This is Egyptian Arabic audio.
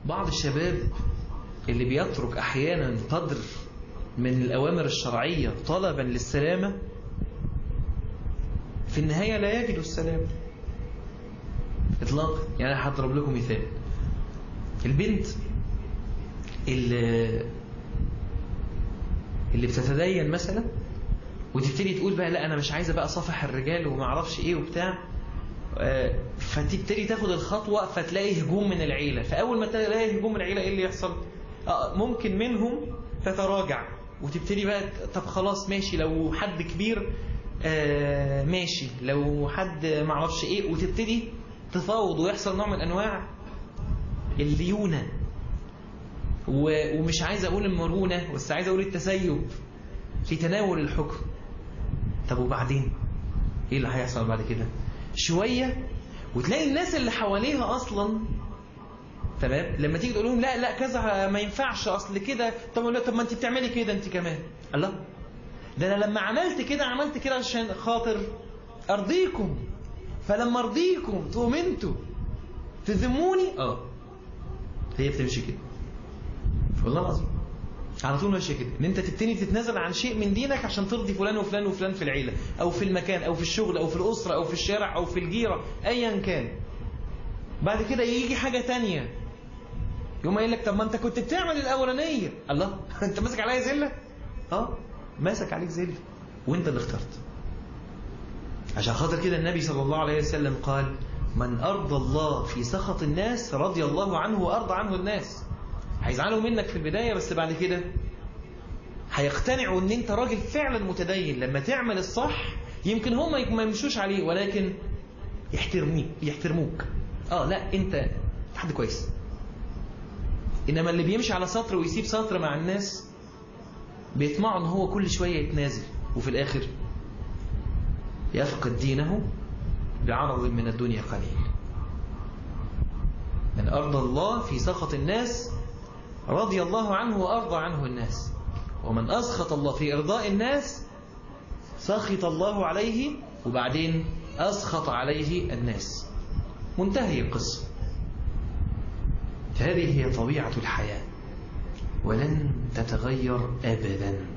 بعض الشباب اللي بيترك أحيانا قدر من الأوامر الشرعية طلبا للسلامة في النهاية لا يجد السلام إطلاقا يعني أنا هضرب لكم مثال البنت اللي, اللي بتتدين مثلا وتبتدي تقول بقى لا أنا مش عايزة بقى صفح الرجال وما اعرفش إيه وبتاع فتبتدي تاخد الخطوة فتلاقي هجوم من العيلة فأول ما تلاقي هجوم من العيلة إيه اللي يحصل ممكن منهم تتراجع وتبتدي بقى طب خلاص ماشي لو حد كبير آه ماشي لو حد ما اعرفش ايه وتبتدي تفاوض ويحصل نوع من انواع الليونه ومش عايز اقول المرونه بس عايز اقول التسيب في تناول الحكم طب وبعدين ايه اللي هيحصل بعد كده شويه وتلاقي الناس اللي حواليها اصلا تمام لما تيجي تقول لهم لا لا كذا ما ينفعش اصل كده طب لا طب ما انت بتعملي كده انت كمان الله ده انا لما عملت كده عملت كده عشان خاطر ارضيكم فلما ارضيكم تقوم انتوا تذموني اه هي بتمشي كده والله العظيم على طول ماشيه كده ان انت تبتدي تتنازل عن شيء من دينك عشان ترضي فلان وفلان وفلان في العيله او في المكان او في الشغل او في الاسره او في الشارع او في الجيره ايا كان بعد كده يجي حاجه تانية يوم قايل لك طب ما انت كنت بتعمل الاولانيه الله انت ماسك عليا زله اه ماسك عليك زله وانت اللي اخترت عشان خاطر كده النبي صلى الله عليه وسلم قال من أرضى الله في سخط الناس رضي الله عنه وأرضى عنه الناس هيزعلوا منك في البداية بس بعد كده هيقتنعوا ان انت راجل فعلا متدين لما تعمل الصح يمكن هم ما يمشوش عليه ولكن يحترموك يحترموك اه لا انت حد كويس انما اللي بيمشي على سطر ويسيب سطر مع الناس بيطمعوا ان هو كل شوية يتنازل وفي الاخر يفقد دينه بعرض من الدنيا قليل من أرضى الله في سخط الناس رضي الله عنه وأرضى عنه الناس ومن أسخط الله في إرضاء الناس سخط الله عليه وبعدين أسخط عليه الناس منتهي القصة هذه هي طبيعة الحياة ولن تتغير أبدا